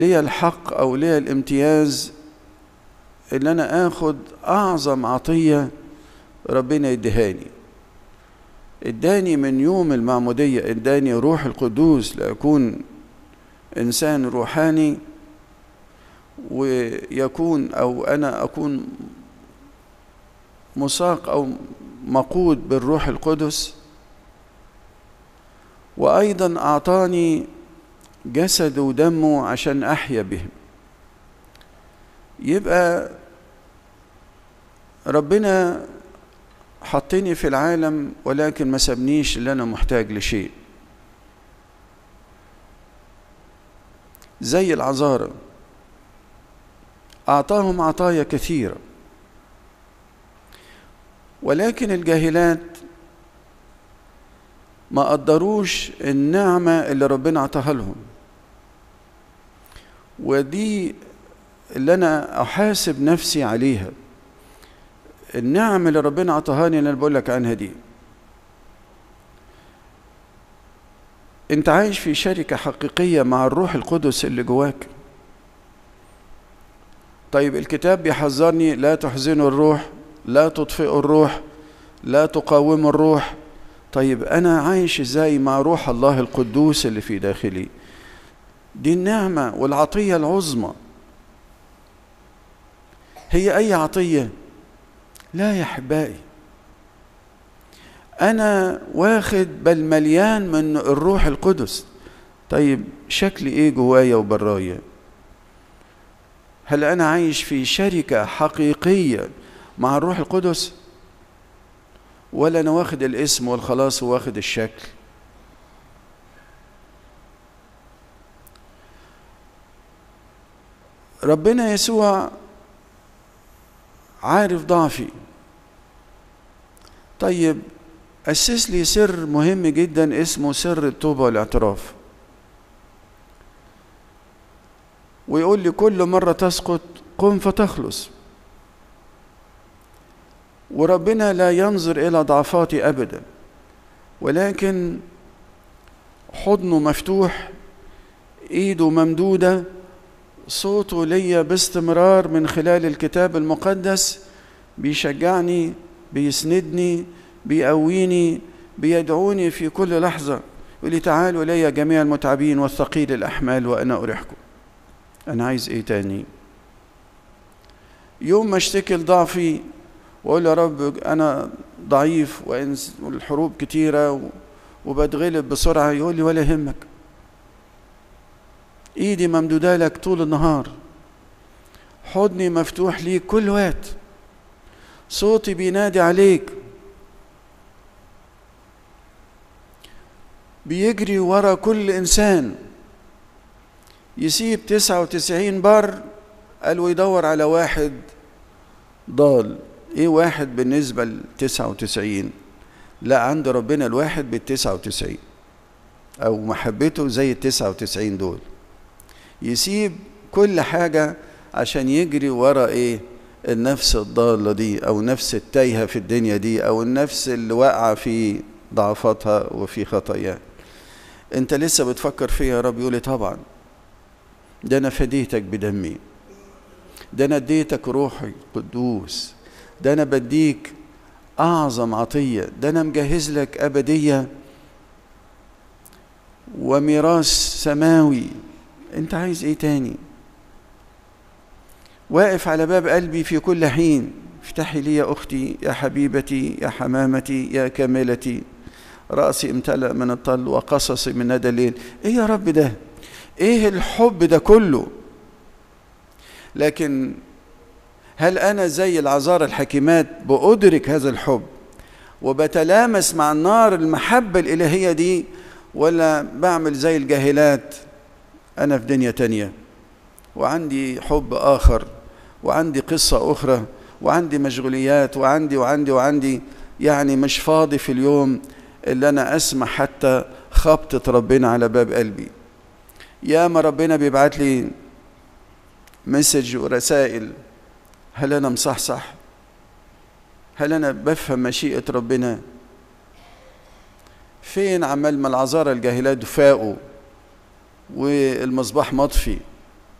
ليا الحق او ليا الامتياز ان انا اخد اعظم عطيه ربنا يديهاني اداني من يوم المعموديه اداني روح القدوس لاكون انسان روحاني ويكون او انا اكون مساق او مقود بالروح القدس وايضا اعطاني جسد ودمه عشان احيا بهم يبقى ربنا حطني في العالم ولكن ما سابنيش اللي انا محتاج لشيء زي العذارى اعطاهم عطايا كثيره ولكن الجاهلات ما قدروش النعمة اللي ربنا عطاها لهم ودي اللي أنا أحاسب نفسي عليها النعم اللي ربنا عطاهاني اللي أنا بقول لك عنها دي أنت عايش في شركة حقيقية مع الروح القدس اللي جواك طيب الكتاب بيحذرني لا تحزنوا الروح لا تطفئوا الروح لا تقاوموا الروح طيب انا عايش ازاي مع روح الله القدوس اللي في داخلي دي النعمه والعطيه العظمى هي اي عطيه لا يا احبائي انا واخد بل مليان من الروح القدس طيب شكلي ايه جوايا وبرايا هل انا عايش في شركه حقيقيه مع الروح القدس ولا انا واخد الاسم والخلاص واخد الشكل ربنا يسوع عارف ضعفي طيب أسس لي سر مهم جدا اسمه سر التوبة والاعتراف ويقول لي كل مرة تسقط قم فتخلص وربنا لا ينظر الى ضعفاتي ابدا ولكن حضنه مفتوح ايده ممدوده صوته ليا باستمرار من خلال الكتاب المقدس بيشجعني بيسندني بيقويني بيدعوني في كل لحظه يقول لي تعالوا الي جميع المتعبين والثقيل الاحمال وانا اريحكم انا عايز ايه تاني يوم ما اشتكي لضعفي واقول يا رب انا ضعيف والحروب كتيره وبتغلب بسرعه يقول لي ولا يهمك ايدي ممدوده لك طول النهار حضني مفتوح ليك كل وقت صوتي بينادي عليك بيجري ورا كل انسان يسيب تسعة وتسعين بر قال ويدور على واحد ضال ايه واحد بالنسبة لتسعة وتسعين لا عند ربنا الواحد بالتسعة وتسعين او محبته زي التسعة وتسعين دول يسيب كل حاجة عشان يجري ورا ايه النفس الضالة دي او نفس التايهة في الدنيا دي او النفس اللي واقعة في ضعفاتها وفي خطاياها انت لسه بتفكر فيها يا رب يقولي طبعا ده انا فديتك بدمي ده انا اديتك روحي قدوس ده انا بديك اعظم عطيه ده انا مجهز لك ابديه وميراث سماوي انت عايز ايه تاني واقف على باب قلبي في كل حين افتحي لي يا اختي يا حبيبتي يا حمامتي يا كاملتي راسي امتلا من الطل وقصصي من ندى الليل ايه يا رب ده ايه الحب ده كله لكن هل انا زي العذارى الحكيمات بادرك هذا الحب وبتلامس مع النار المحبه الالهيه دي ولا بعمل زي الجاهلات انا في دنيا تانيه وعندي حب اخر وعندي قصه اخرى وعندي مشغوليات وعندي وعندي وعندي يعني مش فاضي في اليوم اللي انا اسمع حتى خبطه ربنا على باب قلبي يا ما ربنا بيبعت لي مسج ورسائل هل انا مصحصح هل انا بفهم مشيئه ربنا فين عمال ما العذارى الجاهلات فاقوا والمصباح مطفي